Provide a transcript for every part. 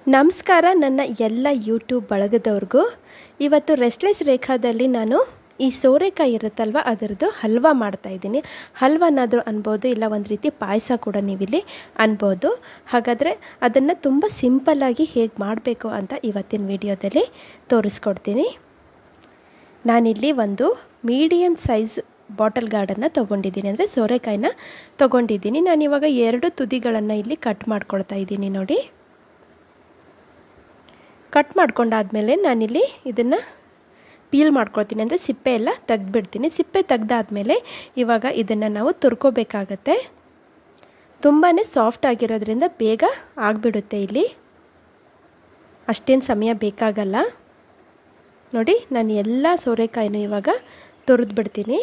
ನಮಸ್ಕಾರ ನನ್ನ ಎಲ್ಲ ಯೂಟ್ಯೂಬ್ ಬಳಗದವ್ರಿಗೂ ಇವತ್ತು ರೆಸ್ಟ್ಲೆಸ್ ರೇಖಾದಲ್ಲಿ ನಾನು ಈ ಸೋರೆಕಾಯಿ ಇರುತ್ತಲ್ವ ಅದರದ್ದು ಹಲ್ವಾ ಮಾಡ್ತಾಯಿದ್ದೀನಿ ಹಲ್ವನಾದರೂ ಅನ್ಬೋದು ಇಲ್ಲ ಒಂದು ರೀತಿ ಪಾಯಸ ಕೂಡ ನೀವಿಲ್ಲಿ ಅನ್ಬೋದು ಹಾಗಾದರೆ ಅದನ್ನು ತುಂಬ ಸಿಂಪಲ್ಲಾಗಿ ಹೇಗೆ ಮಾಡಬೇಕು ಅಂತ ಇವತ್ತಿನ ವಿಡಿಯೋದಲ್ಲಿ ತೋರಿಸ್ಕೊಡ್ತೀನಿ ನಾನಿಲ್ಲಿ ಒಂದು ಮೀಡಿಯಮ್ ಸೈಜ್ ಬಾಟಲ್ ಗಾರ್ಡನ್ನು ತೊಗೊಂಡಿದ್ದೀನಿ ಅಂದರೆ ಸೋರೆಕಾಯಿನ ತೊಗೊಂಡಿದ್ದೀನಿ ನಾನಿವಾಗ ಎರಡು ತುದಿಗಳನ್ನು ಇಲ್ಲಿ ಕಟ್ ಮಾಡ್ಕೊಳ್ತಾ ಇದ್ದೀನಿ ನೋಡಿ ಕಟ್ ಮಾಡ್ಕೊಂಡಾದಮೇಲೆ ನಾನಿಲ್ಲಿ ಇದನ್ನು ಪೀಲ್ ಮಾಡ್ಕೊಳ್ತೀನಿ ಅಂದರೆ ಸಿಪ್ಪೆ ಎಲ್ಲ ತೆಗ್ದುಬಿಡ್ತೀನಿ ಸಿಪ್ಪೆ ತೆಗ್ದಾದ್ಮೇಲೆ ಇವಾಗ ಇದನ್ನು ನಾವು ತುರ್ಕೋಬೇಕಾಗತ್ತೆ ತುಂಬಾ ಸಾಫ್ಟ್ ಆಗಿರೋದ್ರಿಂದ ಬೇಗ ಆಗಿಬಿಡುತ್ತೆ ಇಲ್ಲಿ ಅಷ್ಟೇನು ಸಮಯ ಬೇಕಾಗಲ್ಲ ನೋಡಿ ನಾನು ಎಲ್ಲ ಸೋರೆಕಾಯಿನೂ ಇವಾಗ ತುರಿದು ಬಿಡ್ತೀನಿ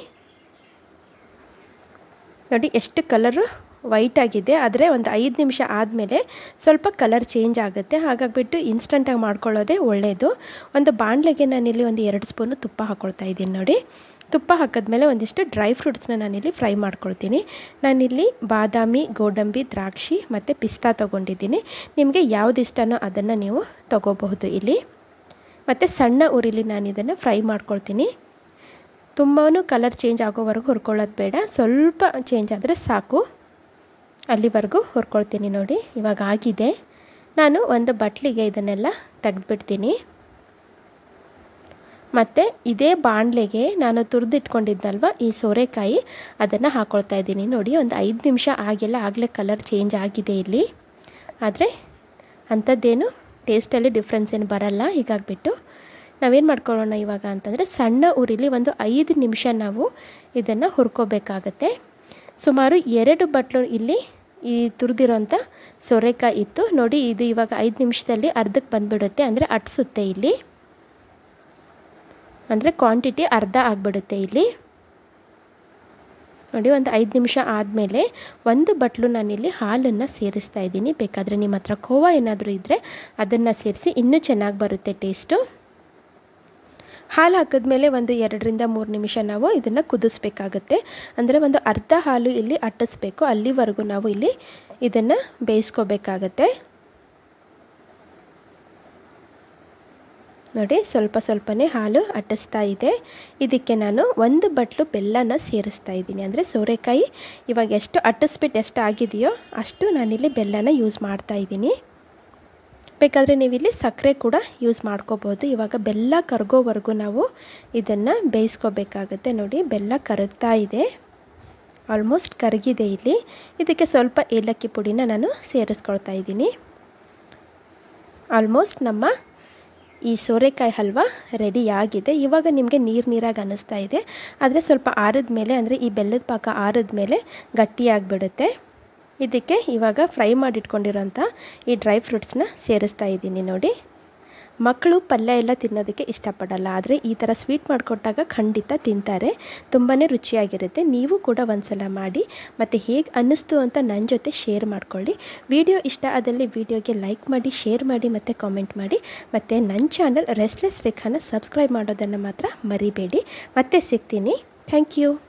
ನೋಡಿ ಎಷ್ಟು ಕಲರು ವೈಟ್ ಆಗಿದೆ ಆದರೆ ಒಂದು ಐದು ನಿಮಿಷ ಆದಮೇಲೆ ಸ್ವಲ್ಪ ಕಲರ್ ಚೇಂಜ್ ಆಗುತ್ತೆ ಹಾಗಾಗಿಬಿಟ್ಟು ಇನ್ಸ್ಟಂಟಾಗಿ ಮಾಡ್ಕೊಳ್ಳೋದೇ ಒಳ್ಳೆಯದು ಒಂದು ಬಾಣಲೆಗೆ ನಾನಿಲ್ಲಿ ಒಂದು ಎರಡು ಸ್ಪೂನು ತುಪ್ಪ ಹಾಕ್ಕೊಳ್ತಾ ಇದ್ದೀನಿ ನೋಡಿ ತುಪ್ಪ ಹಾಕಿದ್ಮೇಲೆ ಒಂದಿಷ್ಟು ಡ್ರೈ ಫ್ರೂಟ್ಸ್ನ ನಾನಿಲ್ಲಿ ಫ್ರೈ ಮಾಡ್ಕೊಳ್ತೀನಿ ನಾನಿಲ್ಲಿ ಬಾದಾಮಿ ಗೋಡಂಬಿ ದ್ರಾಕ್ಷಿ ಮತ್ತು ಪಿಸ್ತಾ ತೊಗೊಂಡಿದ್ದೀನಿ ನಿಮಗೆ ಯಾವ್ದು ಇಷ್ಟನೋ ಅದನ್ನು ನೀವು ತೊಗೋಬಹುದು ಇಲ್ಲಿ ಮತ್ತು ಸಣ್ಣ ಉರಿಲಿ ನಾನು ಇದನ್ನು ಫ್ರೈ ಮಾಡ್ಕೊಳ್ತೀನಿ ತುಂಬಾ ಕಲರ್ ಚೇಂಜ್ ಆಗೋವರೆಗೂ ಹುರ್ಕೊಳ್ಳೋದು ಬೇಡ ಸ್ವಲ್ಪ ಚೇಂಜ್ ಆದರೆ ಸಾಕು ಅಲ್ಲಿವರೆಗೂ ಹುರ್ಕೊಳ್ತೀನಿ ನೋಡಿ ಇವಾಗ ಆಗಿದೆ ನಾನು ಒಂದು ಬಟ್ಲಿಗೆ ಇದನ್ನೆಲ್ಲ ತೆಗೆದುಬಿಡ್ತೀನಿ ಮತ್ತು ಇದೇ ಬಾಣಲೆಗೆ ನಾನು ತುರಿದಿಟ್ಕೊಂಡಿದ್ದಲ್ವ ಈ ಸೋರೆಕಾಯಿ ಅದನ್ನು ಹಾಕ್ಕೊಳ್ತಾ ಇದ್ದೀನಿ ನೋಡಿ ಒಂದು ಐದು ನಿಮಿಷ ಆಗಿಲ್ಲ ಆಗಲೇ ಕಲರ್ ಚೇಂಜ್ ಆಗಿದೆ ಇಲ್ಲಿ ಆದರೆ ಅಂಥದ್ದೇನು ಟೇಸ್ಟಲ್ಲಿ ಡಿಫ್ರೆನ್ಸ್ ಏನು ಬರಲ್ಲ ಹೀಗಾಗಿಬಿಟ್ಟು ನಾವೇನು ಮಾಡ್ಕೊಳ್ಳೋಣ ಇವಾಗ ಅಂತಂದರೆ ಸಣ್ಣ ಉರಿಲಿ ಒಂದು ಐದು ನಿಮಿಷ ನಾವು ಇದನ್ನು ಹುರ್ಕೋಬೇಕಾಗತ್ತೆ ಸುಮಾರು ಎರಡು ಬಟ್ಲು ಇಲ್ಲಿ ಈ ತುರಿದಿರೋಂಥ ಸೊರೆಕಾಯಿ ಇತ್ತು ನೋಡಿ ಇದು ಇವಾಗ ಐದು ನಿಮಿಷದಲ್ಲಿ ಅರ್ಧಕ್ಕೆ ಬಂದುಬಿಡುತ್ತೆ ಅಂದರೆ ಅಟ್ಸುತ್ತೆ ಇಲ್ಲಿ ಅಂದರೆ ಕ್ವಾಂಟಿಟಿ ಅರ್ಧ ಆಗಿಬಿಡುತ್ತೆ ಇಲ್ಲಿ ನೋಡಿ ಒಂದು ಐದು ನಿಮಿಷ ಆದಮೇಲೆ ಒಂದು ಬಟ್ಲು ನಾನಿಲ್ಲಿ ಹಾಲನ್ನು ಸೇರಿಸ್ತಾ ಇದ್ದೀನಿ ಬೇಕಾದರೆ ನಿಮ್ಮ ಹತ್ರ ಖೋವಾ ಏನಾದರೂ ಇದ್ದರೆ ಅದನ್ನು ಸೇರಿಸಿ ಇನ್ನೂ ಚೆನ್ನಾಗಿ ಬರುತ್ತೆ ಟೇಸ್ಟು ಹಾಲು ಹಾಕಿದ್ಮೇಲೆ ಒಂದು ಎರಡರಿಂದ ಮೂರು ನಿಮಿಷ ನಾವು ಇದನ್ನು ಕುದಿಸ್ಬೇಕಾಗತ್ತೆ ಅಂದರೆ ಒಂದು ಅರ್ಧ ಹಾಲು ಇಲ್ಲಿ ಅಟ್ಟಿಸ್ಬೇಕು ಅಲ್ಲಿವರೆಗೂ ನಾವು ಇಲ್ಲಿ ಇದನ್ನು ಬೇಯಿಸ್ಕೋಬೇಕಾಗತ್ತೆ ನೋಡಿ ಸ್ವಲ್ಪ ಸ್ವಲ್ಪನೇ ಹಾಲು ಅಟ್ಟಿಸ್ತಾ ಇದೆ ಇದಕ್ಕೆ ನಾನು ಒಂದು ಬಟ್ಲು ಬೆಲ್ಲನ ಸೇರಿಸ್ತಾ ಇದ್ದೀನಿ ಅಂದರೆ ಸೋರೆಕಾಯಿ ಇವಾಗ ಎಷ್ಟು ಅಟ್ಟಿಸ್ಬಿಟ್ಟು ಎಷ್ಟು ಆಗಿದೆಯೋ ಅಷ್ಟು ನಾನಿಲ್ಲಿ ಬೆಲ್ಲನ ಯೂಸ್ ಮಾಡ್ತಾ ಇದ್ದೀನಿ ಬೇಕಾದರೆ ನೀವಿಲ್ಲಿ ಸಕ್ಕರೆ ಕೂಡ ಯೂಸ್ ಮಾಡ್ಕೋಬೋದು ಇವಾಗ ಬೆಲ್ಲ ಕರಗೋವರೆಗೂ ನಾವು ಇದನ್ನು ಬೇಯಿಸ್ಕೋಬೇಕಾಗತ್ತೆ ನೋಡಿ ಬೆಲ್ಲ ಕರಗ್ತಾ ಇದೆ ಆಲ್ಮೋಸ್ಟ್ ಕರಗಿದೆ ಇಲ್ಲಿ ಇದಕ್ಕೆ ಸ್ವಲ್ಪ ಏಲಕ್ಕಿ ಪುಡಿನ ನಾನು ಸೇರಿಸ್ಕೊಳ್ತಾ ಇದ್ದೀನಿ ಆಲ್ಮೋಸ್ಟ್ ನಮ್ಮ ಈ ಸೋರೆಕಾಯಿ ಹಲ್ವ ರೆಡಿ ಆಗಿದೆ ಇವಾಗ ನಿಮಗೆ ನೀರು ನೀರಾಗಿ ಅನ್ನಿಸ್ತಾ ಇದೆ ಆದರೆ ಸ್ವಲ್ಪ ಆರಿದ ಮೇಲೆ ಅಂದರೆ ಈ ಬೆಲ್ಲದ ಪಾಕ ಆರಿದ ಮೇಲೆ ಗಟ್ಟಿಯಾಗಿಬಿಡುತ್ತೆ ಇದಕ್ಕೆ ಇವಾಗ ಫ್ರೈ ಮಾಡಿಟ್ಕೊಂಡಿರೋಂಥ ಈ ಡ್ರೈ ಫ್ರೂಟ್ಸ್ನ ಸೇರಿಸ್ತಾ ಇದ್ದೀನಿ ನೋಡಿ ಮಕ್ಕಳು ಪಲ್ಯ ಎಲ್ಲ ತಿನ್ನೋದಕ್ಕೆ ಇಷ್ಟಪಡಲ್ಲ ಆದರೆ ಈ ಥರ ಸ್ವೀಟ್ ಮಾಡಿಕೊಟ್ಟಾಗ ಖಂಡಿತ ತಿಂತಾರೆ ತುಂಬಾ ರುಚಿಯಾಗಿರುತ್ತೆ ನೀವು ಕೂಡ ಒಂದ್ಸಲ ಮಾಡಿ ಮತ್ತು ಹೇಗೆ ಅನ್ನಿಸ್ತು ಅಂತ ನನ್ನ ಜೊತೆ ಶೇರ್ ಮಾಡ್ಕೊಳ್ಳಿ ವಿಡಿಯೋ ಇಷ್ಟ ಆದಲ್ಲಿ ವಿಡಿಯೋಗೆ ಲೈಕ್ ಮಾಡಿ ಶೇರ್ ಮಾಡಿ ಮತ್ತು ಕಾಮೆಂಟ್ ಮಾಡಿ ಮತ್ತು ನನ್ನ ಚಾನಲ್ ರೆಸ್ಟ್ಲೆಸ್ ರೇಖಾನ ಸಬ್ಸ್ಕ್ರೈಬ್ ಮಾಡೋದನ್ನು ಮಾತ್ರ ಮರಿಬೇಡಿ ಮತ್ತೆ ಸಿಗ್ತೀನಿ ಥ್ಯಾಂಕ್ ಯು